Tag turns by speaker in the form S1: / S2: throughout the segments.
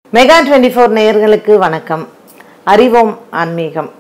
S1: mega twenty four நேயர்களுக்கு வணக்கம் அறிவோம் ஆன்மீகம்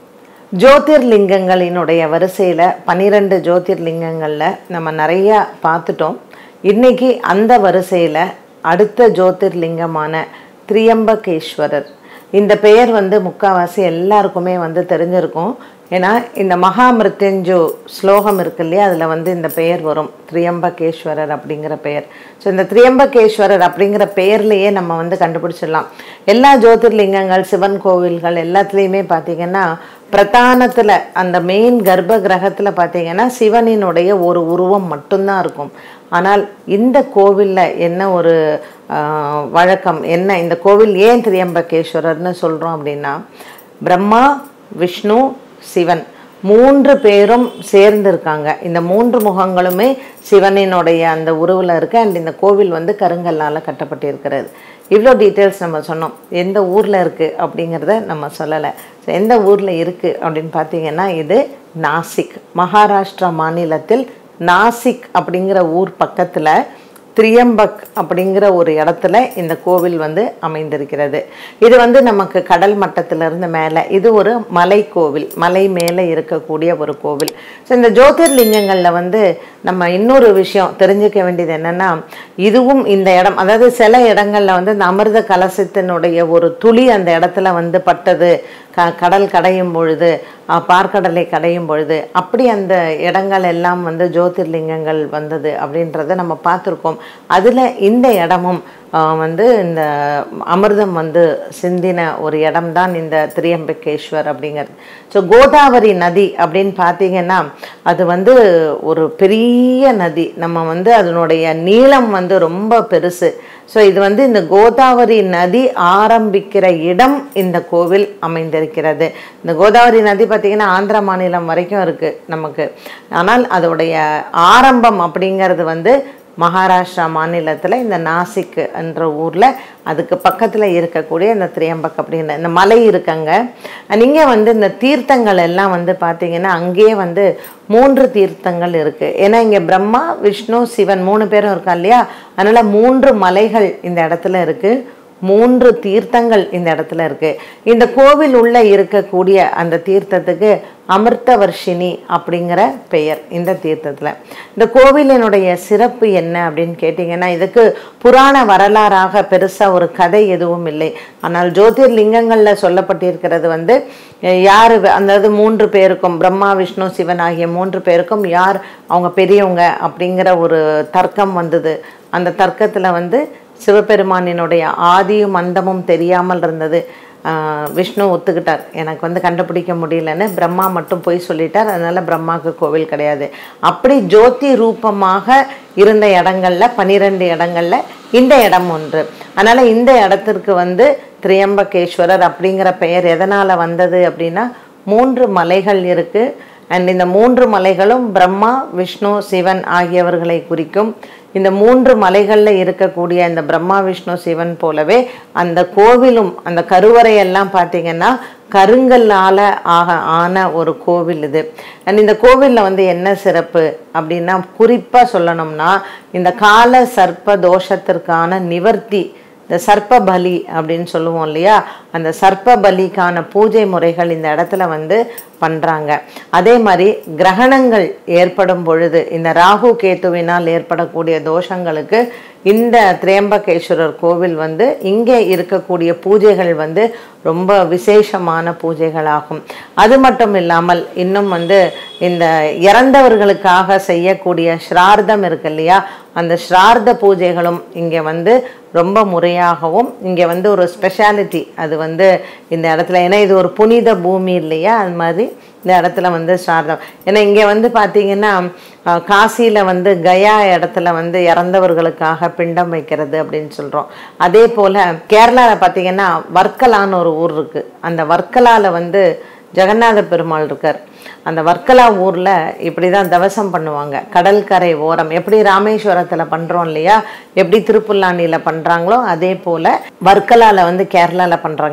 S1: ஜோதிர்லிங்கங்களினுடைய வரிசையில் பன்னிரெண்டு ஜோதிர்லிங்கங்களில் நம்ம நிறையா பார்த்துட்டோம் இன்னைக்கு அந்த வரிசையில் அடுத்த ஜோதிர்லிங்கமான திரியம்பகேஸ்வரர் இந்த பெயர் வந்து முக்காவாசி எல்லாருக்குமே வந்து தெரிஞ்சிருக்கும் ஏன்னா இந்த மகாமிருத்யஞ்சோ ஸ்லோகம் இருக்கு இல்லையா அதில் வந்து இந்த பெயர் வரும் திரியம்பகேஸ்வரர் அப்படிங்கிற பெயர் ஸோ இந்த திரியம்பகேஸ்வரர் அப்படிங்கிற பெயர்லேயே நம்ம வந்து கண்டுபிடிச்சிடலாம் எல்லா ஜோதிர்லிங்கங்கள் சிவன் கோவில்கள் எல்லாத்துலேயுமே பார்த்தீங்கன்னா பிரதானத்தில் அந்த மெயின் கர்ப்ப கிரகத்தில் பார்த்தீங்கன்னா சிவனினுடைய ஒரு உருவம் மட்டும்தான் இருக்கும் ஆனால் இந்த கோவிலில் என்ன ஒரு ஆஹ், வழக்கம் என்ன இந்த கோவில் ஏன் திரியம்பகேஸ்வரர்னு சொல்கிறோம் அப்படின்னா பிரம்மா விஷ்ணு சிவன் மூன்று பேரும் சேர்ந்து இருக்காங்க இந்த மூன்று முகங்களுமே சிவனினுடைய அந்த உருவில் இருக்கு அண்ட் இந்த கோவில் வந்து கருங்கல்லால் கட்டப்பட்டிருக்கிறது இவ்வளோ டீட்டெயில்ஸ் நம்ம சொன்னோம் எந்த ஊரில் இருக்குது அப்படிங்கிறத நம்ம சொல்லலை ஸோ எந்த ஊரில் இருக்குது அப்படின்னு பார்த்தீங்கன்னா இது நாசிக் மகாராஷ்டிரா மாநிலத்தில் நாசிக் அப்படிங்கிற ஊர் பக்கத்தில் திரியம்பக் அப்படிங்கிற ஒரு இடத்துல இந்த கோவில் வந்து அமைந்திருக்கிறது இது வந்து நமக்கு கடல் மட்டத்திலிருந்து மேலே இது ஒரு மலை கோவில் மலை மேலே இருக்கக்கூடிய ஒரு கோவில் ஸோ இந்த ஜோதிர்லிங்கங்களில் வந்து நம்ம இன்னொரு விஷயம் தெரிஞ்சுக்க வேண்டியது என்னென்னா இதுவும் இந்த இடம் அதாவது சில இடங்களில் வந்து இந்த அமிர்த கலசத்தினுடைய ஒரு துளி அந்த இடத்துல வந்து பட்டது க கடல் கடையும் பொழுது அஹ், பார்க்கடலை கடையும் பொழுது அப்படி அந்த இடங்கள் எல்லாம் வந்து ஜோதிர்லிங்கங்கள் வந்தது அப்படின்றத நம்ம பார்த்துருக்கோம் அதில் இந்த இடமும் அஹ், வந்து இந்த அமிர்தம் வந்து சிந்தின ஒரு இடம்தான் இந்த திரியம்பகேஸ்வர் அப்படிங்கிறது ஸோ கோதாவரி நதி அப்படின்னு பார்த்தீங்கன்னா அது வந்து ஒரு பெரிய நதி நம்ம வந்து அதனுடைய நீளம் வந்து ரொம்ப பெருசு ஸோ இது வந்து இந்த கோதாவரி நதி ஆரம்பிக்கிற இடம் இந்த கோவில் அமைந்திருக்கிறது இந்த கோதாவரி நதி பார்த்திங்கன்னா ஆந்திர மாநிலம் வரைக்கும் இருக்குது நமக்கு ஆனால் அதோடைய ஆரம்பம் அப்படிங்கிறது வந்து மகாராஷ்டிரா மாநிலத்தில் இந்த நாசிக் என்ற ஊரில் அதுக்கு பக்கத்தில் இருக்கக்கூடிய இந்த திரியம்பக் அப்படின்ற இந்த மலை இருக்குங்க அண்ட் இங்கே வந்து இந்த தீர்த்தங்கள் எல்லாம் வந்து பார்த்திங்கன்னா அங்கேயே வந்து மூன்று தீர்த்தங்கள் இருக்குது ஏன்னா இங்கே பிரம்மா விஷ்ணு சிவன் மூணு பேரும் இருக்கா இல்லையா அதனால் மூன்று மலைகள் இந்த இடத்துல இருக்குது மூன்று தீர்த்தங்கள் இந்த இடத்துல இருக்கு இந்த கோவில் உள்ள இருக்கக்கூடிய அந்த தீர்த்தத்துக்கு அமிர்தவர்ஷினி அப்படிங்கிற பெயர் இந்த தீர்த்தத்தில் இந்த கோவிலினுடைய சிறப்பு என்ன அப்படின்னு கேட்டிங்கன்னா இதுக்கு புராண வரலாறாக பெருசாக ஒரு கதை எதுவும் இல்லை ஆனால் ஜோதிர்லிங்கங்களில் சொல்லப்பட்டிருக்கிறது வந்து அஹ், யார் அதாவது மூன்று பேருக்கும் பிரம்மா விஷ்ணு சிவன் ஆகிய மூன்று பேருக்கும் யார் அவங்க பெரியவங்க அப்படிங்கிற ஒரு தர்க்கம் வந்தது அந்த தர்க்கத்தில் வந்து சிவபெருமானினுடைய ஆதியும் அந்தமும் தெரியாமல் இருந்தது ஆஹ் விஷ்ணு ஒத்துக்கிட்டார் எனக்கு வந்து கண்டுபிடிக்க முடியலன்னு பிரம்மா மட்டும் போய் சொல்லிட்டார் அதனால பிரம்மாவுக்கு கோவில் கிடையாது அப்படி ஜோதி ரூபமாக இருந்த இடங்கள்ல பனிரெண்டு இடங்கள்ல இந்த இடம் ஒன்று அதனால இந்த இடத்திற்கு வந்து திரியம்பகேஸ்வரர் அப்படிங்கிற பெயர் எதனால வந்தது அப்படின்னா மூன்று மலைகள் இருக்கு அண்ட் இந்த மூன்று மலைகளும் பிரம்மா விஷ்ணு சிவன் ஆகியவர்களை குறிக்கும் இந்த மூன்று மலைகளில் இருக்கக்கூடிய இந்த பிரம்மா விஷ்ணு சிவன் போலவே அந்த கோவிலும் அந்த கருவறையெல்லாம் பார்த்தீங்கன்னா கருங்கல்லால் ஆக ஆன ஒரு கோவில் இது அண்ட் இந்த கோவிலில் வந்து என்ன சிறப்பு அப்படின்னா குறிப்பாக சொல்லணும்னா இந்த கால சர்ப்ப தோஷத்திற்கான நிவர்த்தி இந்த சர்ப்ப பலி அப்படின்னு சொல்லுவோம் இல்லையா அந்த சர்ப்ப பலிக்கான பூஜை முறைகள் இந்த இடத்துல வந்து பண்ணுறாங்க அதே மாதிரி கிரகணங்கள் ஏற்படும் பொழுது இந்த ராகு கேத்துவினால் ஏற்படக்கூடிய தோஷங்களுக்கு இந்த திரியம்பகேஸ்வரர் கோவில் வந்து இங்கே இருக்கக்கூடிய பூஜைகள் வந்து ரொம்ப விசேஷமான பூஜைகளாகும் அது மட்டும் இல்லாமல் இன்னும் வந்து இந்த இறந்தவர்களுக்காக செய்யக்கூடிய ஸ்ரார்த்தம் இருக்கு இல்லையா அந்த ஸ்ரார்த்த பூஜைகளும் இங்கே வந்து ரொம்ப முறையாகவும் இங்கே வந்து ஒரு ஸ்பெஷாலிட்டி அது வந்து இந்த இடத்துல ஏன்னா இது ஒரு புனித பூமி இல்லையா அது மாதிரி இந்த இடத்துல வந்து ஸ்ரார்த்தம் ஏன்னா இங்கே வந்து பார்த்தீங்கன்னா காசியில் வந்து கயா இடத்துல வந்து இறந்தவர்களுக்காக பிண்டம் வைக்கிறது அப்படின்னு சொல்கிறோம் அதே போல் கேரளாவில் பார்த்தீங்கன்னா வர்க்கலான்னு ஒரு ஊர் இருக்குது அந்த வர்க்கலாவில் வந்து ஜெகநாத பெருமாள் இருக்கார் அந்த வர்க்கலா ஊரில் இப்படி தான் தவசம் பண்ணுவாங்க கடற்கரை ஓரம் எப்படி ராமேஸ்வரத்தில் பண்ணுறோம் இல்லையா எப்படி திருப்புல்லானியில் பண்ணுறாங்களோ அதே போல் வர்க்கலாவில் வந்து கேரளாவில் பண்ணுறாங்க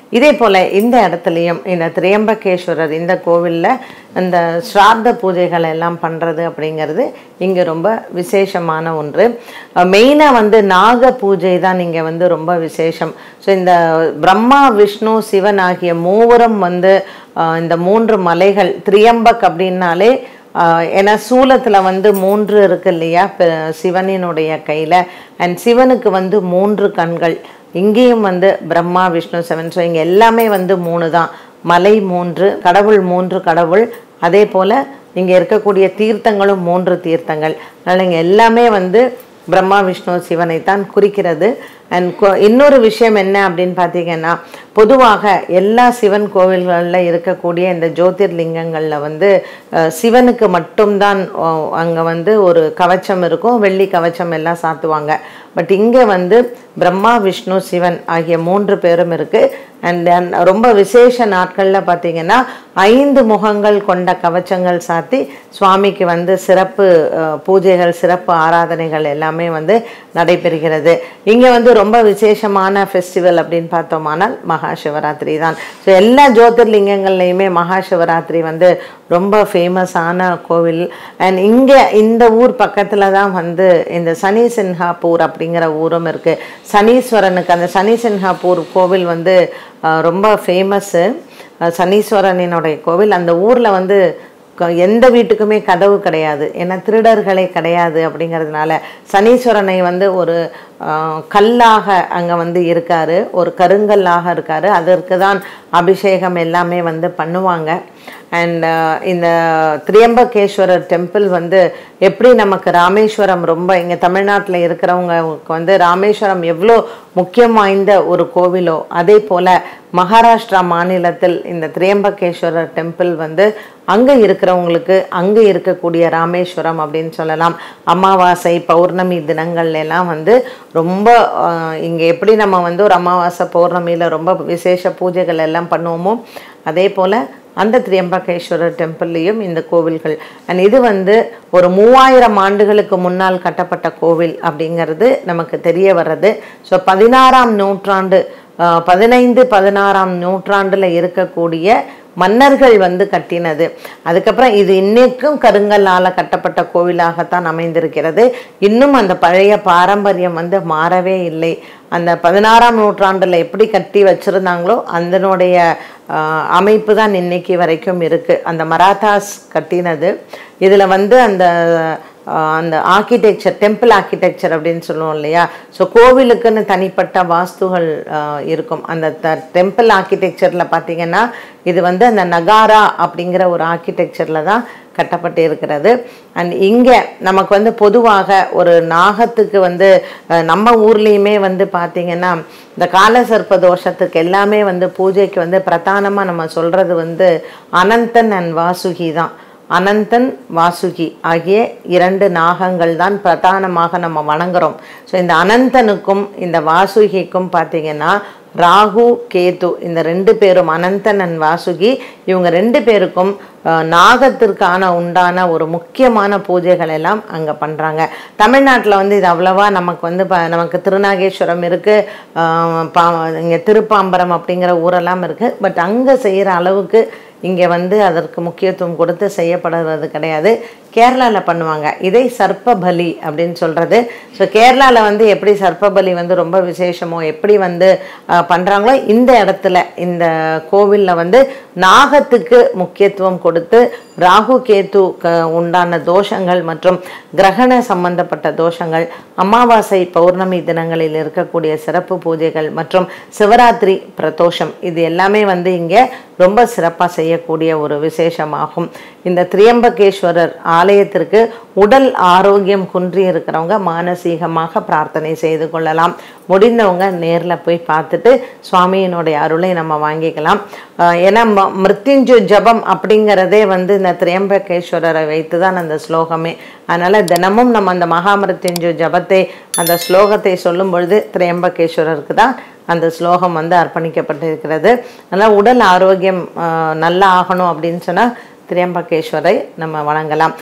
S1: இதே போல் இந்த இடத்துலையும் இந்த திரியம்பகேஸ்வரர் இந்த கோவிலில் இந்த ஸ்ரார்த்த பூஜைகள் எல்லாம் பண்ணுறது அப்படிங்கிறது இங்கே ரொம்ப விசேஷமான ஒன்று மெயினாக வந்து நாக பூஜை தான் இங்கே வந்து ரொம்ப விசேஷம் ஸோ இந்த பிரம்மா விஷ்ணு சிவன் ஆகிய மூவரும் வந்து அஹ், இந்த மூன்று மலைகள் திரியம்பக் அப்படின்னாலே ஆஹ் ஏன்னா சூலத்தில் வந்து மூன்று இருக்கு இல்லையா பெ- சிவனினுடைய கையில் அண்ட் சிவனுக்கு வந்து மூன்று கண்கள் இங்கேயும் வந்து பிரம்மா விஷ்ணு சிவன் ஸோ இங்கே எல்லாமே வந்து மூணு தான் மலை மூன்று கடவுள் மூன்று கடவுள் அதே போல் இங்கே இருக்கக்கூடிய தீர்த்தங்களும் மூன்று தீர்த்தங்கள் அதனால் இங்கே எல்லாமே வந்து பிரம்மா விஷ்ணு சிவனை தான் குறிக்கிறது அண்ட் இன்னொரு விஷயம் என்ன அப்படின்னு பார்த்தீங்கன்னா பொதுவாக எல்லா சிவன் கோவில்களில் இருக்கக்கூடிய இந்த ஜோதிர்லிங்கங்களில் வந்து அஹ், சிவனுக்கு மட்டும்தான் அங்கே வந்து ஒரு கவச்சம் இருக்கும் வெள்ளி கவச்சம் எல்லாம் சாத்துவாங்க பட் இங்கே வந்து பிரம்மா விஷ்ணு சிவன் ஆகிய மூன்று பேரும் இருக்குது அண்ட் ரொம்ப விசேஷ நாட்களில் பார்த்தீங்கன்னா ஐந்து முகங்கள் கொண்ட கவச்சங்கள் சாத்தி சுவாமிக்கு வந்து சிறப்பு அஹ், பூஜைகள் சிறப்பு ஆராதனைகள் எல்லாமே வந்து நடைபெறுகிறது இங்கே வந்து ரொம்ப விசேஷமான ஃபெஸ்டிவல் அப்படின்னு பார்த்தோமானால் மகா சிவராத்திரி தான் ஸோ எல்லா ஜோதிர்லிங்கங்கள்லையுமே மகா சிவராத்திரி வந்து ரொம்ப ஃபேமஸான கோவில் அண்ட் இங்கே இந்த ஊர் பக்கத்தில் தான் வந்து இந்த சனி சின்ஹாப்பூர் அப்படிங்கிற ஊரும் இருக்குது சனீஸ்வரனுக்கு அந்த சனி சின்ஹாப்பூர் கோவில் வந்து அஹ், ரொம்ப ஃபேமஸ்ஸு சனீஸ்வரனினுடைய கோவில் அந்த ஊரில் வந்து க- எந்த வீட்டுக்குமே கதவு கிடையாது ஏன்னா திருடர்களே கிடையாது அப்படிங்கிறதுனால சனீஸ்வரனை வந்து ஒரு ஆஹ், கல்லாக அங்கே வந்து இருக்காரு ஒரு கருங்கல்லாக இருக்காரு அதற்கு தான் அபிஷேகம் எல்லாமே வந்து பண்ணுவாங்க அண்ட் இந்த திரியம்பகேஸ்வரர் டெம்பிள் வந்து எப்படி நமக்கு ராமேஸ்வரம் ரொம்ப இங்கே தமிழ்நாட்டில் இருக்கிறவங்களுக்கு வந்து ராமேஸ்வரம் எவ்வளோ முக்கியம் வாய்ந்த ஒரு கோவிலோ அதே போல் மகாராஷ்டிரா மாநிலத்தில் இந்த திரியம்பகேஸ்வரர் டெம்பிள் வந்து அங்கே இருக்கிறவங்களுக்கு அங்கே இருக்கக்கூடிய ராமேஸ்வரம் அப்படின்னு சொல்லலாம் அமாவாசை பௌர்ணமி தினங்கள்ல எல்லாம் வந்து ரொம்ப இங்கே எப்படி நம்ம வந்து ஒரு அமாவாசை பௌர்ணமியில் ரொம்ப விசேஷ பூஜைகள் எல்லாம் பண்ணுவோமோ அதே போல் அந்த திரியம்பகேஸ்வரர் டெம்பிள்லேயும் இந்த கோவில்கள் அண்ட் இது வந்து ஒரு மூவாயிரம் ஆண்டுகளுக்கு முன்னால் கட்டப்பட்ட கோவில் அப்படிங்கிறது நமக்கு தெரிய வர்றது ஸோ பதினாறாம் நூற்றாண்டு ஆஹ், பதினைந்து பதினாறாம் நூற்றாண்டில் இருக்கக்கூடிய மன்னர்கள் வந்து கட்டினது அதுக்கப்புறம் இது இன்னைக்கும் கருங்கல்லால் கட்டப்பட்ட கோவிலாகத்தான் அமைந்திருக்கிறது இன்னும் அந்த பழைய பாரம்பரியம் வந்து மாறவே இல்லை அந்த பதினாறாம் நூற்றாண்டில் எப்படி கட்டி வச்சுருந்தாங்களோ அதனுடைய ஆஹ், அமைப்பு தான் இன்னைக்கு வரைக்கும் இருக்குது அந்த மராத்தாஸ் கட்டினது இதில் வந்து அந்த ஆஹ், அந்த ஆர்கிடெக்சர் டெம்பிள் ஆர்கிடெக்சர் அப்படின்னு சொல்லுவோம் இல்லையா ஸோ கோவிலுக்குன்னு தனிப்பட்ட வாஸ்துகள் ஆஹ், இருக்கும் அந்த த டெம்பிள் ஆர்கிடெக்சரில் பார்த்தீங்கன்னா இது வந்து அந்த நகாரா அப்படிங்கிற ஒரு ஆர்கிடெக்சரில் தான் கட்டப்பட்டு இருக்கிறது அண்ட் இங்கே நமக்கு வந்து பொதுவாக ஒரு நாகத்துக்கு வந்து அஹ், நம்ம ஊர்லேயுமே வந்து பார்த்திங்கன்னா இந்த காலசர்ப்ப தோஷத்துக்கு எல்லாமே வந்து பூஜைக்கு வந்து பிரதானமாக நம்ம சொல்கிறது வந்து அனந்தன் அண்ட் வாசுகி தான் அனந்தன் வாசுகி ஆகிய இரண்டு நாகங்கள் தான் பிரதானமாக நம்ம வணங்குறோம் ஸோ இந்த அனந்தனுக்கும் இந்த வாசுகிக்கும் பார்த்தீங்கன்னா ராகு கேது இந்த ரெண்டு பேரும் அனந்தன் அண்ட் வாசுகி இவங்க ரெண்டு பேருக்கும் அஹ், நாகத்திற்கான உண்டான ஒரு முக்கியமான பூஜைகள் எல்லாம் அங்கே பண்ணுறாங்க தமிழ்நாட்டில் வந்து இது அவ்வளவா நமக்கு வந்து ப நமக்கு திருநாகேஸ்வரம் இருக்குது பா இங்கே திருப்பாம்பரம் அப்படிங்கிற ஊரெல்லாம் இருக்குது பட் அங்கே செய்கிற அளவுக்கு இங்கே வந்து அதற்கு முக்கியத்துவம் கொடுத்து செய்யப்படுறது கிடையாது கேரளாவில் பண்ணுவாங்க இதை சர்ப்ப பலி அப்படின்னு சொல்கிறது ஸோ கேரளாவில் வந்து எப்படி சர்ப்ப பலி வந்து ரொம்ப விசேஷமோ எப்படி வந்து அஹ், பண்றாங்களோ இந்த இடத்துல இந்த கோவிலில் வந்து நாகத்துக்கு முக்கியத்துவம் கொடுத்து ராகு கேத்து க உண்டான தோஷங்கள் மற்றும் கிரகண சம்பந்தப்பட்ட தோஷங்கள் அமாவாசை பௌர்ணமி தினங்களில் இருக்கக்கூடிய சிறப்பு பூஜைகள் மற்றும் சிவராத்திரி பிரதோஷம் இது எல்லாமே வந்து இங்கே ரொம்ப சிறப்பாக செய்யக்கூடிய ஒரு விசேஷமாகும் இந்த திரியம்பகேஸ்வரர் ஆலயத்திற்கு உடல் ஆரோக்கியம் குன்றி இருக்கிறவங்க மானசீகமாக பிரார்த்தனை செய்து கொள்ளலாம் முடிந்தவங்க நேரில் போய் பார்த்துட்டு சுவாமியினுடைய அருளை நம்ம வாங்கிக்கலாம் ஆஹ் ஏன்னா ம- மிருத்யுஞ்சு ஜபம் அப்படிங்கிறதே வந்து இந்த திரியம்பகேஸ்வரரை வைத்து தான் அந்த ஸ்லோகமே அதனால் தினமும் நம்ம அந்த மகாமிருத்யுஞ்சு ஜபத்தை அந்த ஸ்லோகத்தை சொல்லும் பொழுது திரியம்பகேஸ்வரருக்கு தான் அந்த ஸ்லோகம் வந்து அர்ப்பணிக்கப்பட்டிருக்கிறது அதனால் உடல் ஆரோக்கியம் ஆஹ் நல்லா ஆகணும் அப்படின்னு சொன்னால் திரியம்பகேஸ்வரை நம்ம வணங்கலாம்